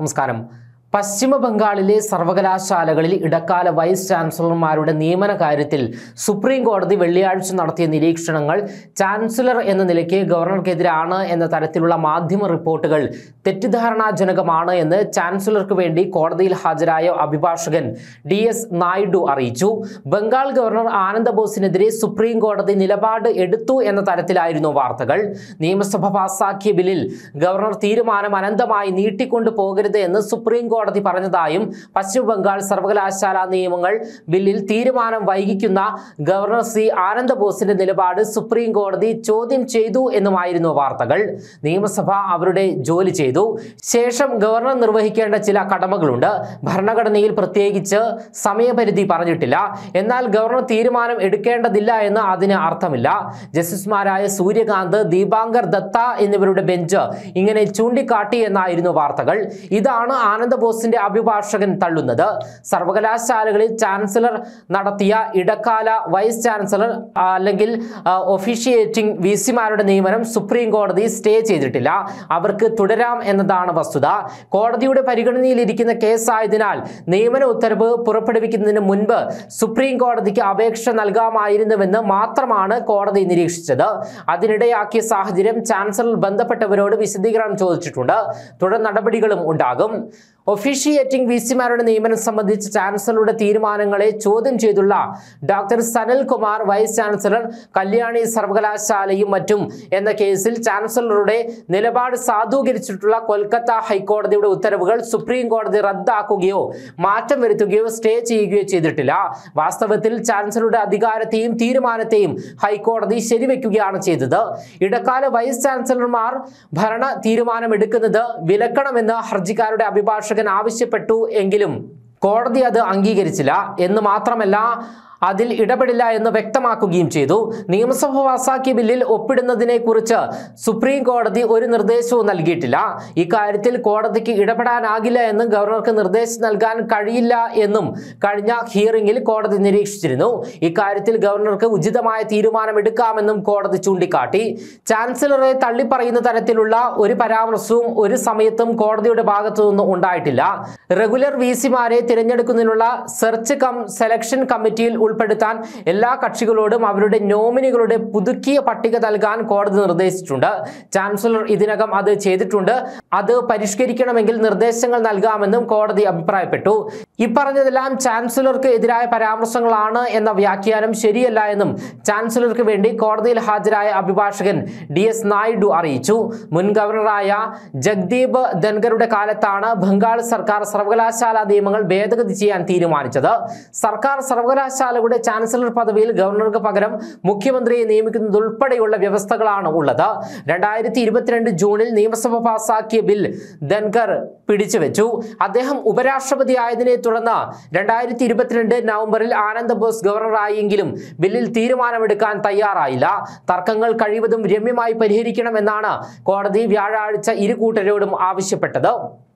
നമസ്കാരം പശ്ചിമ ബംഗാളിലെ സർവകലാശാലകളിൽ ഇടക്കാല വൈസ് ചാൻസലർമാരുടെ നിയമന കാര്യത്തിൽ സുപ്രീം കോടതി വെള്ളിയാഴ്ച നടത്തിയ നിരീക്ഷണങ്ങൾ ചാൻസലർ എന്ന നിലയ്ക്ക് ഗവർണർക്കെതിരാണ് എന്ന തരത്തിലുള്ള മാധ്യമ റിപ്പോർട്ടുകൾ തെറ്റിദ്ധാരണാജനകമാണ് എന്ന് ചാൻസലർക്ക് വേണ്ടി കോടതിയിൽ ഹാജരായ അഭിഭാഷകൻ ഡി എസ് നായിഡു അറിയിച്ചു ബംഗാൾ ഗവർണർ ആനന്ദ ബോസിനെതിരെ സുപ്രീം കോടതി നിലപാട് എടുത്തു എന്ന തരത്തിലായിരുന്നു വാർത്തകൾ നിയമസഭ പാസാക്കിയ ബില്ലിൽ ഗവർണർ തീരുമാനം അനന്തമായി നീട്ടിക്കൊണ്ടു പോകരുത് എന്ന് സുപ്രീം കോടതി പറഞ്ഞതായും പശ്ചിമ ബംഗാൾ സർവകലാശാല നിയമങ്ങൾ ബില്ലിൽ തീരുമാനം വൈകിക്കുന്ന ഗവർണർ സി ആനന്ദ ബോസിന്റെ നിലപാട് സുപ്രീം കോടതി ചോദ്യം ചെയ്തു എന്നുമായിരുന്നു വാർത്തകൾ നിയമസഭ അവരുടെ ജോലി ചെയ്തു ശേഷം ഗവർണർ നിർവഹിക്കേണ്ട ചില കടമകളുണ്ട് ഭരണഘടനയിൽ പ്രത്യേകിച്ച് സമയപരിധി പറഞ്ഞിട്ടില്ല എന്നാൽ ഗവർണർ തീരുമാനം എടുക്കേണ്ടതില്ല എന്ന് അതിന് അർത്ഥമില്ല ജസ്റ്റിസുമാരായ സൂര്യകാന്ത് ദീപാങ്കർ ദത്ത എന്നിവരുടെ ബെഞ്ച് ഇങ്ങനെ ചൂണ്ടിക്കാട്ടി എന്നായിരുന്നു വാർത്തകൾ ഇതാണ് ആനന്ദ ബോസിന്റെ അഭിഭാഷകൻ തള്ളുന്നത് സർവകലാശാലകളിൽ ചാൻസലർ നടത്തിയ ഇടക്കാല വൈസ് ചാൻസലർ ആ, അല്ലെങ്കിൽ ഒഫീഷിയേറ്റിംഗ് വി സിമാരുടെ നിയമനം സുപ്രീം കോടതി സ്റ്റേ ചെയ്തിട്ടില്ല അവർക്ക് തുടരാം എന്നതാണ് വസ്തുത കോടതിയുടെ പരിഗണനയിലിരിക്കുന്ന കേസായതിനാൽ നിയമന ഉത്തരവ് പുറപ്പെടുവിക്കുന്നതിന് മുൻപ് സുപ്രീം കോടതിക്ക് അപേക്ഷ നൽകാമായിരുന്നുവെന്ന് മാത്രമാണ് കോടതി നിരീക്ഷിച്ചത് അതിനിടയാക്കിയ സാഹചര്യം ചാൻസലർ ബന്ധപ്പെട്ടവരോട് വിശദീകരണം ചോദിച്ചിട്ടുണ്ട് തുടർ നടപടികളും ഉണ്ടാകും ഒഫീഷിയേറ്റിംഗ് വി സിമാരുടെ നിയമനം സംബന്ധിച്ച് ചാൻസലറുടെ തീരുമാനങ്ങളെ ചോദ്യം ചെയ്തുള്ള doctor Sanal Kumar vice chancellor Kalyani സർവകലാശാലയും മറ്റും എന്ന കേസിൽ ചാൻസലറുടെ നിലപാട് സാധൂകരിച്ചിട്ടുള്ള കൊൽക്കത്ത ഹൈക്കോടതിയുടെ ഉത്തരവുകൾ സുപ്രീം കോടതി റദ്ദാക്കുകയോ മാറ്റം വരുത്തുകയോ സ്റ്റേ ചെയ്യുകയോ ചെയ്തിട്ടില്ല വാസ്തവത്തിൽ ചാൻസലറുടെ അധികാരത്തെയും തീരുമാനത്തെയും ഹൈക്കോടതി ശരിവെക്കുകയാണ് ചെയ്തത് ഇടക്കാല വൈസ് ചാൻസലർമാർ ഭരണ തീരുമാനമെടുക്കുന്നത് വിലക്കണമെന്ന് ഹർജിക്കാരുടെ അഭിഭാഷകൻ ആവശ്യപ്പെട്ടു എങ്കിലും കോടതി അത് അംഗീകരിച്ചില്ല എന്ന് മാത്രമല്ല അതിൽ ഇടപെടില്ല എന്ന് വ്യക്തമാക്കുകയും ചെയ്തു നിയമസഭ പാസാക്കിയ ബില്ലിൽ ഒപ്പിടുന്നതിനെ കുറിച്ച് സുപ്രീം കോടതി ഒരു നിർദ്ദേശവും നൽകിയിട്ടില്ല ഇക്കാര്യത്തിൽ കോടതിക്ക് ഇടപെടാനാകില്ല എന്നും ഗവർണർക്ക് നിർദ്ദേശം നൽകാൻ കഴിയില്ല എന്നും കഴിഞ്ഞ ഹിയറിംഗിൽ കോടതി നിരീക്ഷിച്ചിരുന്നു ഇക്കാര്യത്തിൽ ഗവർണർക്ക് ഉചിതമായ തീരുമാനമെടുക്കാമെന്നും കോടതി ചൂണ്ടിക്കാട്ടി ചാൻസലറെ തള്ളിപ്പറയുന്ന തരത്തിലുള്ള ഒരു പരാമർശവും ഒരു സമയത്തും കോടതിയുടെ ഭാഗത്തു നിന്നും ഉണ്ടായിട്ടില്ല റെഗുലർ വി സിമാരെ തിരഞ്ഞെടുക്കുന്നതിനുള്ള സെർച്ച് കം സെലക്ഷൻ കമ്മിറ്റിയിൽ ഉൾപ്പെടുത്താൻ എല്ലാ കക്ഷികളോടും അവരുടെ നോമിനികളുടെ പുതുക്കിയ പട്ടിക നൽകാൻ കോടതി നിർദ്ദേശിച്ചിട്ടുണ്ട് ചാൻസലർ ഇതിനകം അത് ചെയ്തിട്ടുണ്ട് അത് പരിഷ്കരിക്കണമെങ്കിൽ നിർദ്ദേശങ്ങൾ നൽകാമെന്നും കോടതി അഭിപ്രായപ്പെട്ടു ഇപ്പറഞ്ഞതെല്ലാം ചാൻസലർക്ക് എതിരായ പരാമർശങ്ങളാണ് എന്ന വ്യാഖ്യാനം ശരിയല്ല എന്നും ചാൻസലർക്ക് വേണ്ടി കോടതിയിൽ ഹാജരായ അഭിഭാഷകൻ ഡി എസ് നായിഡു അറിയിച്ചു മുൻ ഗവർണറായ ജഗ്ദീപ് ധൻഖറുടെ കാലത്താണ് ബംഗാൾ സർക്കാർ സർവകലാശാല നിയമങ്ങൾ ഭേദഗതി ചെയ്യാൻ തീരുമാനിച്ചത് സർക്കാർ സർവകലാശാലകളുടെ ചാൻസലർ പദവിയിൽ ഗവർണർക്ക് പകരം മുഖ്യമന്ത്രിയെ നിയമിക്കുന്നതുൾപ്പെടെയുള്ള വ്യവസ്ഥകളാണ് ഉള്ളത് രണ്ടായിരത്തി ഇരുപത്തിരണ്ട് ജൂണിൽ നിയമസഭ പാസാക്കിയ ബിൽ ധൻഖർ പിടിച്ചുവെച്ചു അദ്ദേഹം ഉപരാഷ്ട്രപതി ആയതിനെ തുടർന്ന് രണ്ടായിരത്തി ഇരുപത്തിരണ്ട് നവംബറിൽ ആനന്ദ് ബോസ് ഗവർണറായെങ്കിലും ബില്ലിൽ തീരുമാനമെടുക്കാൻ തയ്യാറായില്ല തർക്കങ്ങൾ കഴിവതും രമ്യമായി പരിഹരിക്കണമെന്നാണ് കോടതി വ്യാഴാഴ്ച ഇരു കൂട്ടരോടും ആവശ്യപ്പെട്ടത്